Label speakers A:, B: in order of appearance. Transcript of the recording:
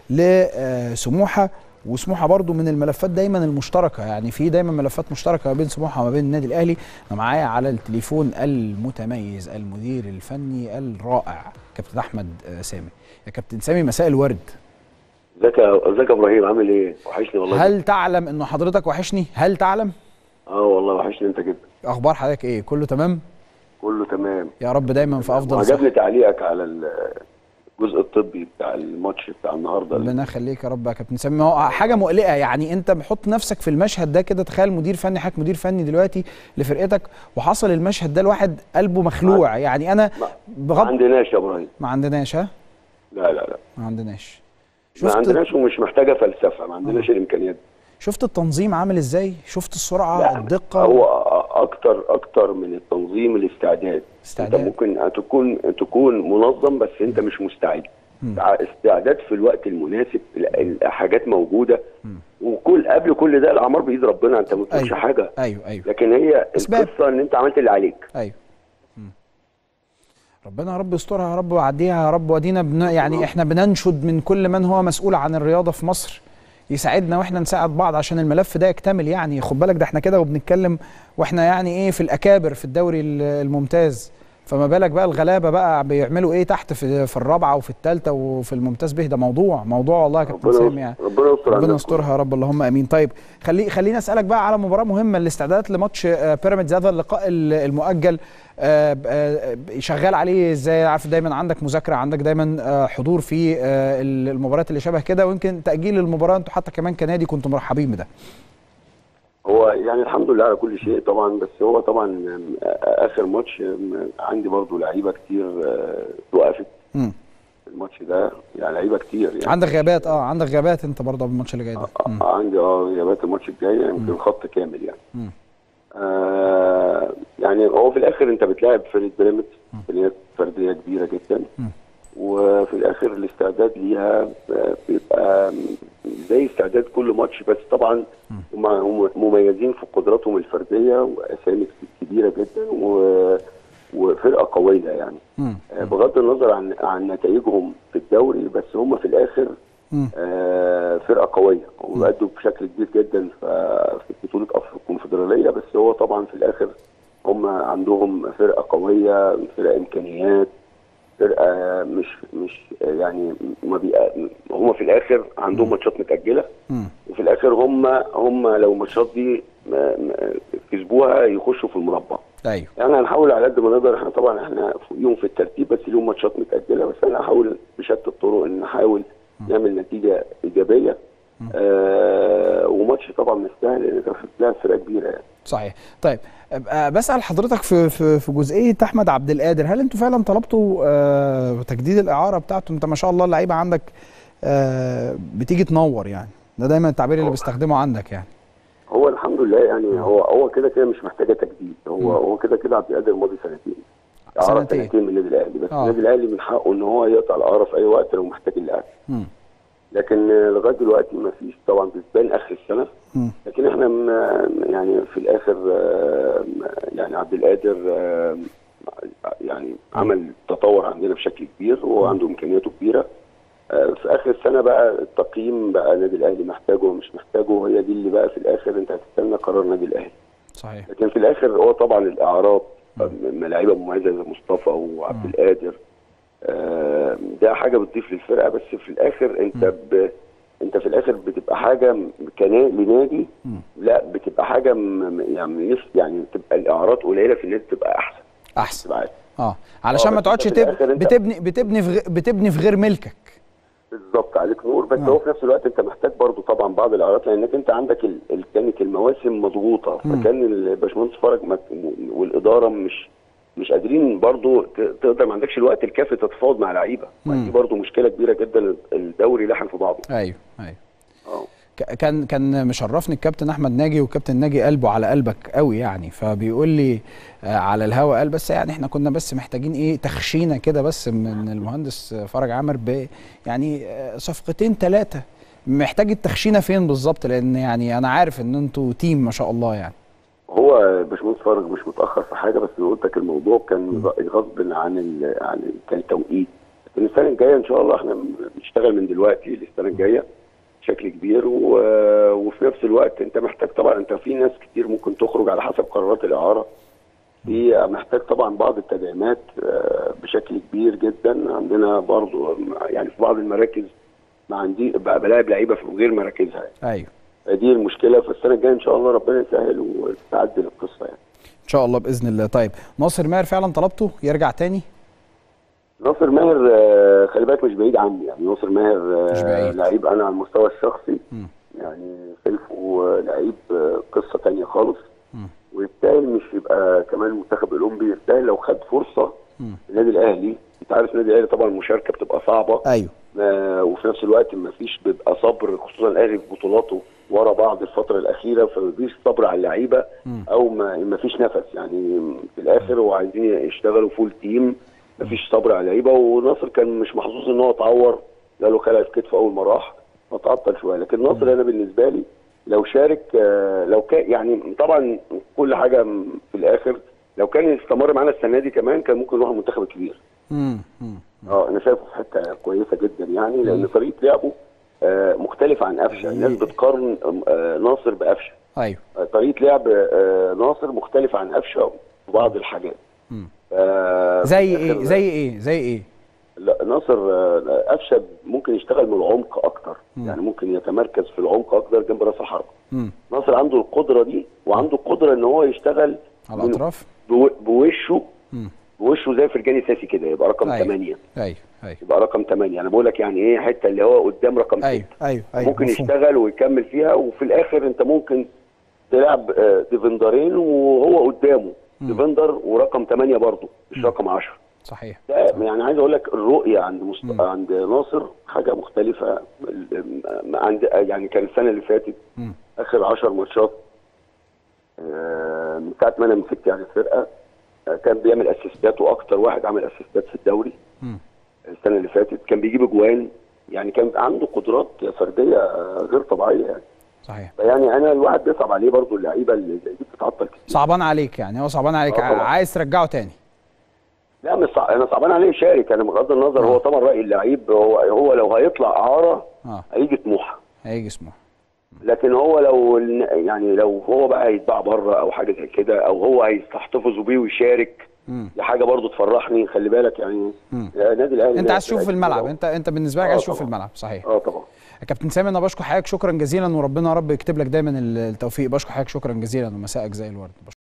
A: لسموحه وسموحه برضو من الملفات دايما المشتركه يعني في دايما ملفات مشتركه ما بين سموحه وما بين النادي الاهلي انا معايا على التليفون المتميز المدير الفني الرائع كابتن احمد آه، سامي يا كابتن سامي مساء الورد
B: ازيك يا ازيك يا ابراهيم عامل ايه؟ وحشني والله
A: هل تعلم انه حضرتك وحشني هل تعلم
B: اه والله وحشني انت جدا
A: اخبار حضرتك ايه كله تمام
B: كله تمام
A: يا رب دايما في افضل صحه
B: عجبني تعليقك على الجزء الطبي بتاع الماتش بتاع النهارده
A: ربنا يخليك يا رب يا كابتن سامي ما هو حاجه مقلقه يعني انت بحط نفسك في المشهد ده كده تخيل مدير فني حضرتك مدير فني دلوقتي لفرقتك وحصل المشهد ده الواحد قلبه مخلوع يعني انا
B: ما
A: بغض
B: عندناش يا ابراهيم
A: ما عندناش ها
B: لا لا لا
A: ما عندناش
B: ما
A: شفت
B: عندناش ومش محتاجه فلسفه ما عندناش الامكانيات
A: شفت التنظيم عامل ازاي شفت السرعه
B: لا
A: الدقه
B: هو أ- اكتر اكتر من التنظيم الاستعداد
A: استعداد.
B: انت ممكن تكون تكون منظم بس انت مش مستعد استعداد في الوقت المناسب ال- الحاجات موجوده وكل قبل كل ده الاعمار بايد ربنا انت ما بتقولش
A: أيوة.
B: حاجه
A: ايوه ايوه
B: لكن هي
A: أسباب.
B: القصه ان انت عملت اللي عليك
A: ايوه مم. ربنا يا رب يسترها يا رب ويعديها يا رب ودينا بن... يعني احنا بننشد من كل من هو مسؤول عن الرياضه في مصر يساعدنا واحنا نساعد بعض عشان الملف ده يكتمل يعني خد بالك ده احنا كده وبنتكلم واحنا يعني ايه في الاكابر في الدوري ال- الممتاز فما بالك بقى الغلابه بقى بيعملوا ايه تحت في في الرابعه وفي الثالثه وفي الممتاز به ده موضوع موضوع والله يا كابتن
B: ربنا
A: سامي
B: يستر-
A: يعني
B: ربنا يستر
A: ربنا
B: علينا.
A: يسترها يا رب اللهم امين طيب خلي خليني اسالك بقى على مباراه مهمه الاستعدادات لماتش آه، بيراميدز هذا اللقاء ال- المؤجل آه، آه، شغال عليه ازاي عارف دايما عندك مذاكره عندك دايما آه، حضور في آه، المباريات اللي شبه كده ويمكن تاجيل المباراه انتوا حتى كمان كنادي كنتوا مرحبين بده
B: هو يعني الحمد لله على كل شيء طبعا بس هو طبعا آم، اخر ماتش آم، عندي برضو لعيبه كتير آه، وقفت
A: مم.
B: الماتش ده يعني لعيبه كتير يعني
A: عندك غيابات اه عندك غيابات انت برضه بالماتش اللي جاي ده مم.
B: آه، عندي اه غيابات الماتش الجاي يمكن خط كامل يعني
A: مم.
B: آه يعني هو في الاخر انت بتلاعب فرقه بيراميدز فرقه فرديه كبيره جدا
A: مم.
B: وفي الاخر الاستعداد ليها آه، بيبقى زي استعداد كل ماتش بس طبعا هم هم مميزين في قدراتهم الفرديه واسامي كبيره جدا و وفرقه قويه يعني
A: مم.
B: آه، بغض النظر عن عن نتائجهم في الدوري بس هم في الاخر
A: مم.
B: آه، فرقه قويه وبيأدوا بشكل كبير جدا ف- في بطوله افريقيا الكونفدراليه بس هو طبعا في الاخر هم عندهم فرقه قويه فرقه امكانيات فرقه مش مش يعني ما بي هم في الاخر عندهم ماتشات متاجله
A: مم.
B: وفي الاخر هم هم لو الماتشات دي ما- ما كسبوها يخشوا في المربع
A: ايوه
B: يعني هنحاول على قد ما نقدر احنا طبعا احنا فوقيهم في الترتيب بس ليهم ماتشات متاجله بس انا هحاول بشتى الطرق ان نحاول نعمل نتيجه ايجابيه آه وماتش طبعا مش سهل لان انت بتلاعب فرقه كبيره يعني
A: صحيح طيب أبقى بسال حضرتك في في في جزئيه احمد عبد القادر هل انتوا فعلا طلبتوا آه تجديد الاعاره بتاعته انت ما شاء الله اللعيبه عندك آه بتيجي تنور يعني ده دايما التعبير اللي
B: أوه.
A: بيستخدمه عندك يعني
B: هو الحمد لله يعني هو هو كده كده مش محتاجه تجديد هو هو كده كده عبد القادر ماضي سنتين اعاره
A: سنتين.
B: سنتين من النادي الاهلي بس
A: آه.
B: النادي الاهلي من حقه ان هو يقطع الاعاره في اي وقت لو محتاج اللاعب
A: مم.
B: لكن آه، لغايه دلوقتي ما فيش طبعا بتبان اخر السنه
A: مم.
B: لكن احنا م- يعني في الاخر آه، يعني عبد القادر آه، يعني عمل تطور عندنا بشكل كبير وهو عنده امكانياته كبيره آه، في اخر السنه بقى التقييم بقى النادي الاهلي محتاجه ومش محتاجه هي دي اللي بقى في الاخر انت هتستنى قرار النادي الاهلي
A: صحيح
B: لكن في الاخر هو طبعا الاعراض من لعيبه مميزه زي مصطفى وعبد القادر آه، ده حاجه بتضيف للفرقه بس في الاخر انت ب... انت في الاخر بتبقى حاجه م- كنا- لنادي لا بتبقى حاجه م... يعني نفس يعني تبقى الاعراض قليله في النادي تبقى احسن
A: احسن
B: تبقى أحسن.
A: اه علشان
B: آه،
A: ما
B: بس
A: تقعدش
B: أنت في
A: تب...
B: الآخر أنت-
A: بتبني بتبني في غ... بتبني في غير ملكك
B: بالظبط عليك نور بس
A: آه.
B: هو في نفس الوقت انت محتاج برضو طبعا بعض الاعراض لانك انت عندك ال... ال... كانت المواسم مضغوطه فكان الباشمهندس فرج مك... والاداره مش مش قادرين برضو ت... تقدر ما عندكش الوقت الكافي تتفاوض مع لعيبه ما دي برضو مشكله كبيره جدا الدوري لحن في بعضه
A: ايوه ايوه
B: اه
A: ك- كان كان مشرفني الكابتن احمد ناجي والكابتن ناجي قلبه على قلبك قوي يعني فبيقول لي آه، على الهوا قال بس يعني احنا كنا بس محتاجين ايه تخشينه كده بس من المهندس فرج عامر ب يعني آه، صفقتين ثلاثه محتاج التخشينه فين بالظبط لان يعني انا عارف ان انتوا تيم ما شاء الله يعني
B: هو باشمهندس فرج مش متاخر في حاجه بس قلت لك الموضوع كان غصب عن ال... عن ال... كان توقيت من السنه الجايه ان شاء الله احنا بنشتغل من دلوقتي للسنه الجايه بشكل كبير و... وفي نفس الوقت انت محتاج طبعا انت في ناس كتير ممكن تخرج على حسب قرارات الاعاره في محتاج طبعا بعض التدعيمات آه، بشكل كبير جدا عندنا برضو يعني في بعض المراكز ما عندي بقى بلاعب لعيبه في غير مراكزها يعني.
A: ايوه
B: دي المشكله في السنه الجايه ان شاء الله ربنا يسهل وتعدل القصه يعني
A: ان شاء الله باذن الله طيب ناصر ماهر فعلا طلبته يرجع تاني
B: ناصر ماهر آه، خلي بالك مش بعيد عني يعني ناصر ماهر آه،
A: مش بعيد.
B: لعيب انا على المستوى الشخصي
A: مم.
B: يعني خلفه آه، لعيب آه، قصه تانية خالص
A: مم.
B: ويستاهل مش يبقى كمان المنتخب الاولمبي يستاهل لو خد فرصه
A: مم.
B: النادي الاهلي انت عارف النادي الاهلي طبعا المشاركه بتبقى صعبه
A: ايوه
B: ما- وفي نفس الوقت ما فيش بيبقى صبر خصوصا الاهلي في بطولاته ورا بعض الفتره الاخيره فما فيش صبر على اللعيبه
A: مم.
B: او ما ما فيش نفس يعني في الاخر هو عايزين يشتغلوا فول تيم ما فيش صبر على اللعيبه وناصر كان مش محظوظ ان هو اتعور جاله خلع في كتفه اول ما راح فتعطل شويه لكن ناصر انا بالنسبه لي لو شارك آه، لو كان يعني طبعا كل حاجه م- في الاخر لو كان استمر معانا السنه دي كمان كان ممكن يروح المنتخب الكبير
A: مم. مم.
B: اه انا شايفه في حته كويسه جدا يعني لان طريقه لعبه آه، مختلفه عن قفشه الناس بتقارن آه، ناصر بقفشه
A: ايوه
B: آه، طريقه لعب آه، ناصر مختلفه عن قفشه في بعض الحاجات
A: مم.
B: آه،
A: زي
B: في
A: ايه
B: الآخر-
A: زي ايه زي ايه
B: لا ناصر آه، قفشه ممكن يشتغل من العمق اكتر
A: مم.
B: يعني ممكن يتمركز في العمق اكتر جنب راس الحربه
A: مم.
B: ناصر عنده القدره دي وعنده القدره ان هو يشتغل
A: على
B: من-
A: الاطراف
B: بو- بوشه
A: مم.
B: بوشه زي فرجاني ساسي كده يبقى رقم
A: أيوة.
B: 8
A: ايوه ايوه
B: يبقى رقم 8 انا بقول لك يعني ايه حته اللي هو قدام رقم 6
A: ايوه ايوه ايوه
B: ممكن
A: مفهوم.
B: يشتغل ويكمل فيها وفي الاخر انت ممكن تلعب آه، ديفندرين وهو قدامه ديفندر ورقم 8 برضه مش رقم 10
A: صحيح
B: ده يعني عايز اقول لك الرؤيه عند مست... عند ناصر حاجه مختلفه ال- م- عند يعني كان السنه اللي فاتت
A: مم.
B: اخر 10 ماتشات آه، من ساعه ما انا مسكت يعني الفرقه آه، كان بيعمل اسيستات واكتر واحد عمل اسيستات في الدوري
A: مم.
B: السنه اللي فاتت كان بيجيب اجوان يعني كان عنده قدرات فرديه آه، غير طبيعيه يعني
A: صحيح
B: فيعني انا الواحد بيصعب عليه برضو اللعيبه اللي زي دي بتتعطل كتير
A: صعبان عليك يعني هو صعبان عليك
B: آه طبعا.
A: عايز ترجعه تاني
B: لا مش صع... انا صعبان عليه يشارك انا بغض النظر هو طبعا راي اللعيب هو هو لو هيطلع اعاره
A: اه
B: هيجي طموحه
A: هيجي اسمه
B: لكن هو لو الن- يعني لو هو بقى هيتباع بره او حاجه زي كده او هو هيستحتفظوا بيه ويشارك
A: مم.
B: دي حاجه برضو تفرحني خلي بالك يعني
A: مم.
B: نادي الاهلي
A: انت عايز تشوف في
B: لعيب
A: الملعب
B: كبير
A: انت انت بالنسبه لك
B: آه
A: عايز تشوف في
B: طبعا.
A: الملعب صحيح
B: أوي. اه طبعا
A: يا كابتن سامي انا بشكر حضرتك شكرا جزيلا وربنا يا رب يكتب لك دايما التوفيق بشكر حضرتك شكرا جزيلا ومساءك زي الورد